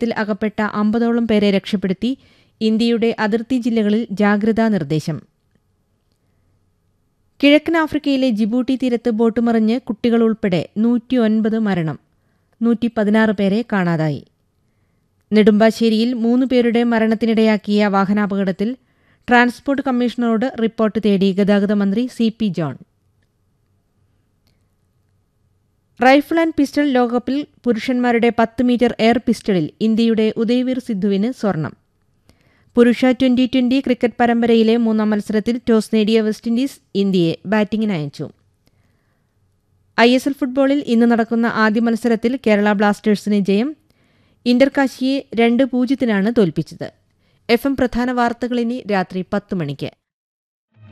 വെള്ളത്തിൽ അകപ്പെട്ട അമ്പതോളം പേരെ രക്ഷപ്പെടുത്തി ഇന്ത്യയുടെ അതിർത്തി ജില്ലകളിൽ ജാഗ്രതാ നിർദ്ദേശം കിഴക്കൻ ആഫ്രിക്കയിലെ ജിബൂട്ടി തീരത്ത് ബോട്ട് മറിഞ്ഞ് കുട്ടികൾ ഉൾപ്പെടെ നൂറ്റിയൊൻപത് മരണം നൂറ്റി പതിനാറ് പേരെ കാണാതായി നെടുമ്പാശ്ശേരിയിൽ മൂന്ന് പേരുടെ മരണത്തിനിടയാക്കിയ വാഹനാപകടത്തിൽ ട്രാൻസ്പോർട്ട് കമ്മീഷണറോട് റിപ്പോർട്ട് തേടി ഗതാഗത മന്ത്രി C P John rifle and pistol ലോകകപ്പിൽ പുരുഷന്മാരുടെ പത്ത് മീറ്റർ എയർ പിസ്റ്റളിൽ ഇന്ത്യയുടെ ഉദയവീർ സിദ്ധുവിന് സ്വർണം പുരുഷ ട്വന്റി ട്വന്റി ക്രിക്കറ്റ് പരമ്പരയിലെ മൂന്നാം മത്സരത്തിൽ ടോസ് നേടിയ വെസ്റ്റ് ഇൻഡീസ് ഇന്ത്യയെ ബാറ്റിംഗിന് അയച്ചു ഐ എസ് എൽ ഫുട്ബോളിൽ ഇന്ന് നടക്കുന്ന ആദ്യ മത്സരത്തിൽ കേരള ബ്ലാസ്റ്റേഴ്സിന് ജയം ഇന്റർകാശിയെ രണ്ട് പൂജ്യത്തിനാണ് തോൽപ്പിച്ചത് എഫ് എം പ്രധാന വാർത്തകളിനി രാത്രി പത്ത് മണിക്ക്